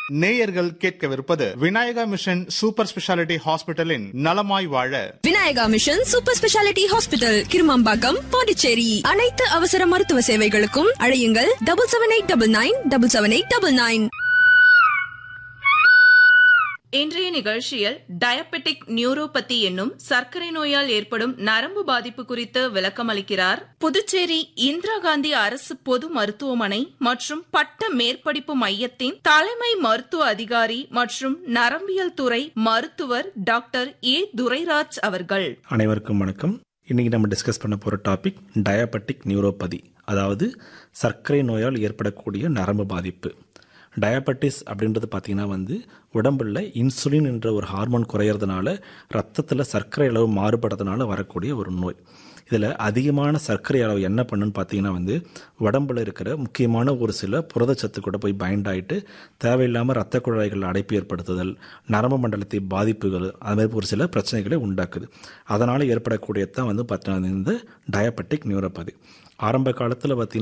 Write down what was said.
நேயர்கள் கேட்கவிருப்பது Vinayaka mission super speciality ஹாஸ்பிட்டலின் நலமாய் வாழ Vinayaka mission super speciality hospital Kirumampakkam Pondicherry அனைத்து அவசர மருத்துவ சேவைகளுக்கும் அழையுங்கள் double seven eight double nine double seven eight double nine இன்றைய நிகழ்ச்சியில் டயபெட்டிக் நியூரோபதி என்னும் சர்க்கரை நோயால் ஏற்படும் நரம்பு பாதிப்பு குறித்து விளக்கமளிக்கிறார் புதுச்சேரி இந்திரா காந்தி அரசு பொது மருத்துவமனை மற்றும் பட்ட மேற்படிப்பு மையத்தின் தலைமை மருத்துவ அதிகாரி மற்றும் நரம்பியல் துறை மருத்துவர் டாக்டர் ஏ துரைராஜ் அவர்கள் அனைவருக்கும் வணக்கம் இன்னைக்கு நம்ம டிஸ்கஸ் பண்ண போகிற டாபிக் டயபெட்டிக் நியூரோபதி அதாவது சர்க்கரை நோயால் ஏற்படக்கூடிய நரம்பு பாதிப்பு டயபெட்டிஸ் அப்படின்றது பார்த்தீங்கன்னா வந்து உடம்புல இன்சுலின் என்ற ஒரு ஹார்மோன் குறையிறதுனால ரத்தத்தில் சர்க்கரை அளவு மாறுபடுறதுனால வரக்கூடிய ஒரு நோய் இதில் அதிகமான சர்க்கரை அளவு என்ன பண்ணுன்னு பார்த்தீங்கன்னா வந்து உடம்புல இருக்கிற முக்கியமான ஒரு சில புரதச்சத்து கூட போய் பைண்ட் ஆகிட்டு தேவையில்லாமல் ரத்த குழாய்கள் அடைப்பு ஏற்படுத்துதல் நரம்பு மண்டலத்தை பாதிப்புகள் அது மாதிரி ஒரு சில பிரச்சனைகளை உண்டாக்குது அதனால் ஏற்படக்கூடியது தான் வந்து பார்த்தீங்கன்னா இந்த டயபெட்டிக் நியூரோபதி ஆரம்ப காலத்தில் பார்த்தீங்கன்னா